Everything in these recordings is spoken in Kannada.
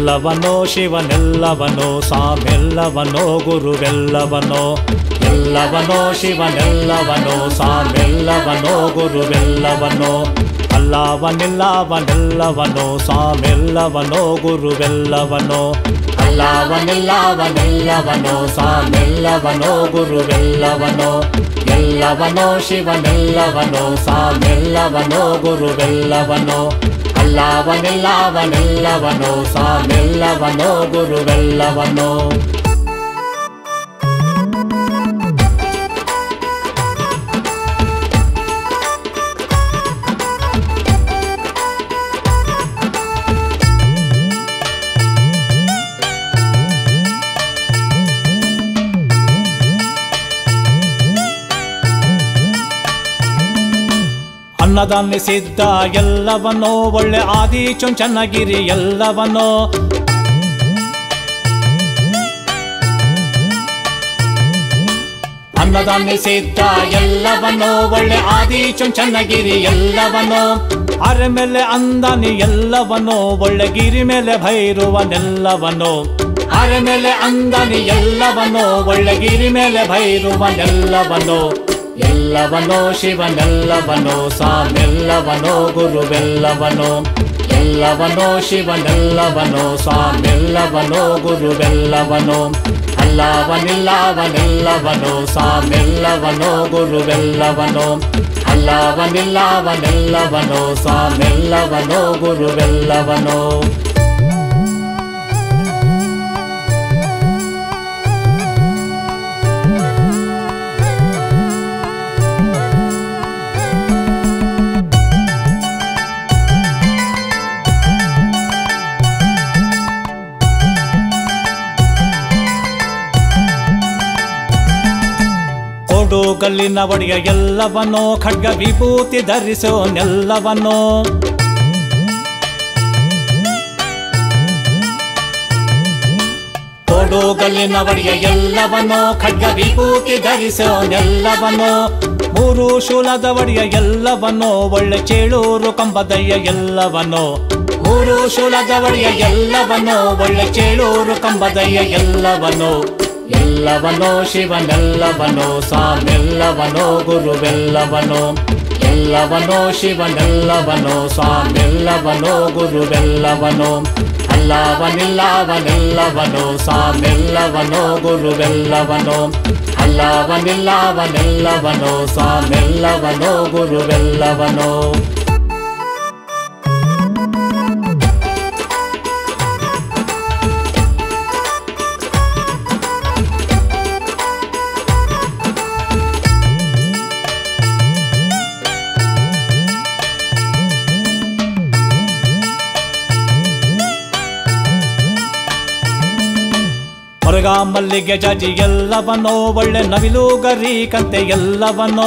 ಎಲ್ಲವನೋ ಶಿವನೆಲ್ಲವನೋ ಸಾಮೆಲ್ಲವನೋ ಗುರುವೆಲ್ಲವನೋ ಎಲ್ಲವನೋ ಶಿವನೆಲ್ಲವನೋ ಸಾಮೆಲ್ಲವನೋ ಗುರುವೆಲ್ಲವನೋ ಅಲ್ಲವನಿಲ್ಲವನೆಲ್ಲವನೋ ಸಾಮೆಲ್ಲವನೋ ಗುರುವೆಲ್ಲವನೋ ಅಲ್ಲವನಿಲ್ಲವನೆಲ್ಲವನೋ ಸಾಮೆಲ್ಲವನೋ ಗುರುವೆಲ್ಲವನೋ ಎಲ್ಲವನೋ ಶಿವನೆಲ್ಲವನೋ ಸಾಮೆಲ್ಲವನೋ ಗುರುವೆಲ್ಲವನೋ ಅಲ್ಲವನಿಲ್ಲವನೆಲ್ಲವನೋ ಸಾಮೆಲ್ಲವನೋ ಗುರುವೆಲ್ಲವನೋ ಅನ್ನದಾನಿಸಿದ್ದ ಎಲ್ಲವನ್ನೋ ಒಳ್ಳೆ ಆದಿ ಚುಂಚನಗಿರಿ ಎಲ್ಲವನ್ನೋ ಅನ್ನದಾನಿಸಿದ್ದ ಎಲ್ಲವನ್ನೋ ಒಳ್ಳೆ ಆದಿ ಚುಂಚನಗಿರಿ ಎಲ್ಲವನ್ನೋ ಅರೆ ಮೇಲೆ ಅಂದಾನಿ ಎಲ್ಲವನ್ನೋ ಒಳ್ಳೆ ಗಿರಿ ಮೇಲೆ ಭೈರುವನೆಲ್ಲವನೋ ಅರೆ ಮೇಲೆ ಅಂದಾನಿ ಎಲ್ಲವನೋ ಒಳ್ಳೆ ಗಿರಿ ಮೇಲೆ ಭೈರುವನೆಲ್ಲವನೋ ಎಲ್ಲವನೋ ಶಿವನೆಲ್ಲವನೋ ಸಾಮೆಲ್ಲವನೋ ಗುರುವೆಲ್ಲವನೋ ಎಲ್ಲವನೋ ಶಿವನೆಲ್ಲವನೋ ಸಾಮೆಲ್ಲವನೋ ಗುರುವೆಲ್ಲವನೋ ಅಲ್ಲವನಿಲ್ಲವನೆಲ್ಲವನೋ ಸಾಮೆಲ್ಲವನೋ ಗುರುವೆಲ್ಲವನೋ ಅಲ್ಲವನಿಲ್ಲವನೆಲ್ಲವನೋ ಸಾಮೆಲ್ಲವನೋ ಗುರುವೆಲ್ಲವನೋ ಕೊಡುಗಲ್ಲಿನ ಒಡೆಯ ಎಲ್ಲವನ್ನೋ ಖಡ್ಗ ವಿಭೂತಿ ಧರಿಸೋ ನೆಲ್ಲವನ್ನೋ ಕೊಡುಗಲ್ಲಿನ ಒಡೆಯ ಎಲ್ಲವನ್ನೋ ಖಡ್ಗ ವಿಭೂತಿ ಧರಿಸೋ ನೆಲ್ಲವನ್ನೋ ಮೂರು ಶೂಲದ ಒಡೆಯ ಎಲ್ಲವನ್ನೋ ಒಳ್ಳೆ ಚೇಳೂರು ಕಂಬದಯ್ಯ ಎಲ್ಲವನ್ನೋ ಮೂರು ಶೂಲದ ಒಡೆಯ ಎಲ್ಲವನ್ನೋ ಒಳ್ಳೆ ಚೇಳೂರು ಕಂಬದಯ್ಯ ಎಲ್ಲವನೋ ಎಲ್ಲವನೋ ಶಿವನೆಲ್ಲವನೋ ಸಾಮೆಲ್ಲವನೋ ಗುರುವೆಲ್ಲವನೋ ಎಲ್ಲವನೋ ಶಿವನೆಲ್ಲವನೋ ಸಾಮೆಲ್ಲವನೋ ಗುರುವೆಲ್ಲವನೋ ಅಲ್ಲವನಿಲ್ಲವನೆಲ್ಲವನೋ ಸಾಮೆಲ್ಲವನೋ ಗುರುವೆಲ್ಲವನೋ ಅಲ್ಲವನಿಲ್ಲವನೆಲ್ಲವನೋ ಸಾಮೆಲ್ಲವನೋ ಗುರುವೆಲ್ಲವನೋ ಹೊರಗ ಮಲ್ಲಿಗೆ ಜಾಜಿ ಎಲ್ಲವನೋ ಒಳ್ಳೆ ನವಿಲು ಗರಿ ಕಂತೆ ಎಲ್ಲವನೋ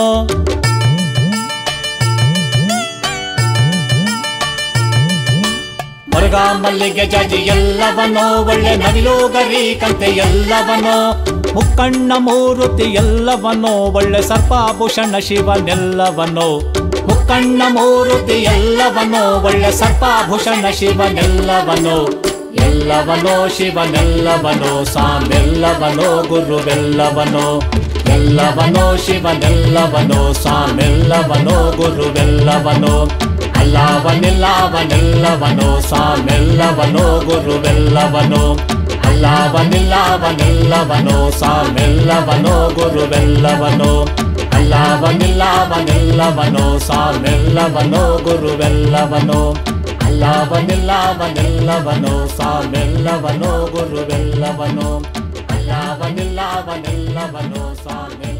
ಹೊರಗ ಮಲ್ಲಿಗೆ ಜಾಜಿ ಎಲ್ಲವನೋ ಒಳ್ಳೆ ನವಿಲು ಗರಿ ಕಂತೆ ಎಲ್ಲವನೋ ಮುಕ್ಕಣ್ಣ ಮೂರುತಿ ಎಲ್ಲವನೋ ಒಳ್ಳೆ ಸರ್ಪಾಭೂಷಣ ಶಿವನೆಲ್ಲವನೋ ಮುಕ್ಕಣ್ಣ ಮೂರುತಿ ಎಲ್ಲವನೋ ಒಳ್ಳೆ ಸರ್ಪಾಭೂಷಣ ಶಿವನೆಲ್ಲವನೋ ಎಲ್ಲವನೋ ಶಿವನೆಲ್ಲವನೋ ಸಾಮೆಲ್ಲವನೋ ಗುರುವೆಲ್ಲವನೋ ಎಲ್ಲವನೋ ಶಿವನೆಲ್ಲವನೋ ಸಾಮೆಲ್ಲವನೋ ಗುರುವೆಲ್ಲವನೋ ಅಲ್ಲವನಿಲ್ಲವನೆಲ್ಲವನೋ ಸಾಮೆಲ್ಲವನೋ ಗುರುವೆಲ್ಲವನೋ ಅಲ್ಲವನಿಲ್ಲವನೆಲ್ಲವನೋ ಸಾಮೆಲ್ಲವನೋ ಗುರುವೆಲ್ಲವನೋ ಅಲ್ಲವನಿಲ್ಲವನೆಲ್ಲವನೋ ಸಾಮೆಲ್ಲವನೋ ಗುರುವೆಲ್ಲವನೋ ಅಲ್ಲವನಿಲ್ಲವನೆಲ್ಲವನೋ ಸಾಮೆಲ್ಲವನೋ ಗುರುವೆಲ್ಲವನೋ ಅಲ್ಲವನಿಲ್ಲವನೆಲ್ಲವನೋ ಸಾಮೆಲ್ಲ